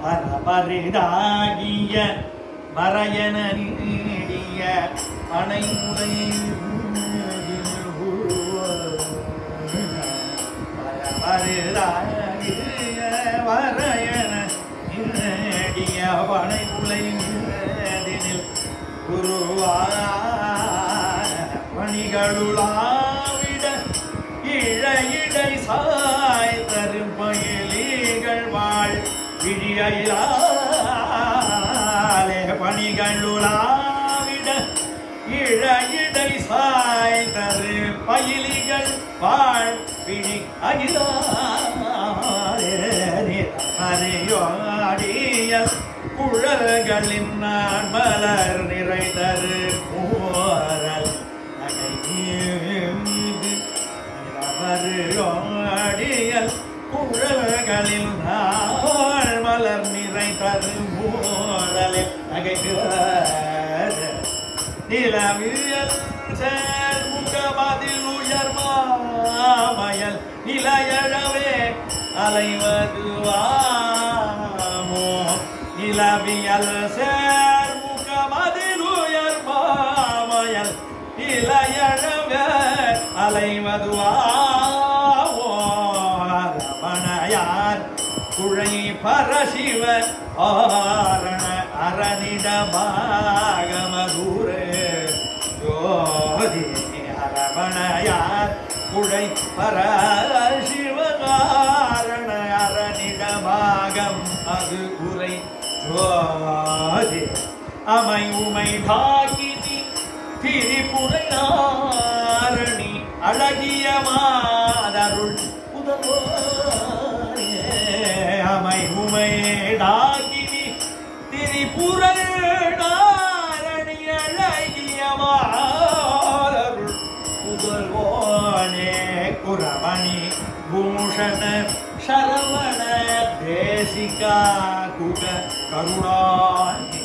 பரபரிதாகிய மறையன நீடிய அணைமுறை பரபரிதாகிய மறையன நீடிய பனைமுலை நீதினில் குருவான பணிகளுளாவிட இழையிடை சாய் தரும் பயிலிகள் வாழ் விழியிலாலே பணிகளுளாவிட இழையிடை சாய் தரு பயிலிகள் வாழ் விழி அகிலாடிய குழல்களின் நான் மலர் நிறைதரு மூரல் நகையல் குழல்களில் நாள் மலர் நிறைதரு மூரலில் நகைகள் நிலவியல் சேர்முகமதில் உயர் மாமயல் நிலையழவே அலைவதுவாமோ நிலவியல் சேர்முகமதில் உயர் மாமயல் நிலையழவே அலைவதுவாமோ ரமணையார் குழை பரசிவ ஆரண அரணிட பாகமதுரே ஜோதி அரவணையார் குழை பரசிவகாரண அரணிட பாகம் அது குறை ஜோதி அமை உமை பாகினி திரிபுரை நாரணி அழகிய மாதருள் புதல்வாரே அமை உமை டாகினி திரிபுரை நாரணி அழகிய மாதருள் புதல்வானே குரமணி பூஷண சரவண தேசிகா குக கருணானி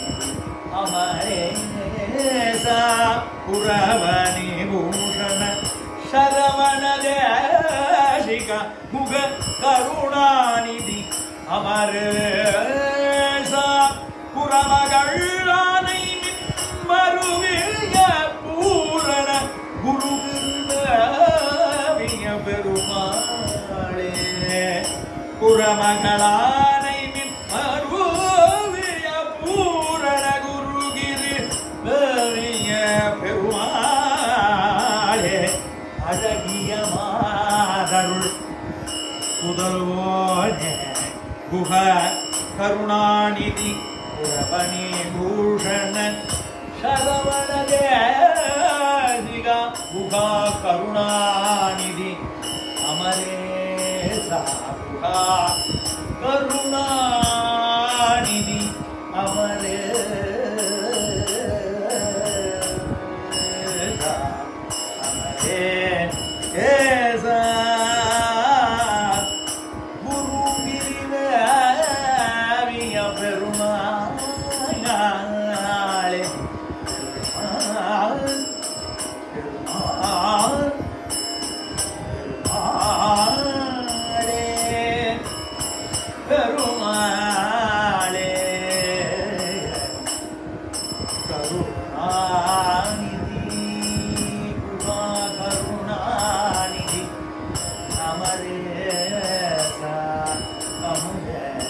அமரேசா புரவணி பூஷண சரவண தேசிகா முக கருணாநிதி அமரேசா புறமகள்ளானை மறுவிய பூரண குருவிய பெருமாளே புறமகளானை மறுவிய பூரண குருகிரி பெரிய பெருமாளே அழகிய மாதருள் முதல்வோனே குஹ கருணாநிதி புரவணி பூஷண சரவண தேசிகா குஹா கருணாநிதி அமரேசா குஹா கருணாநிதி அமரேசா அமரேசா குருகிரிவிய பெருமாளே பெருமாள் பெருமாள் பெருமாளே பெருமாளே கருணாநிதி குணா கருணாநிதி அமரேசா அமுதே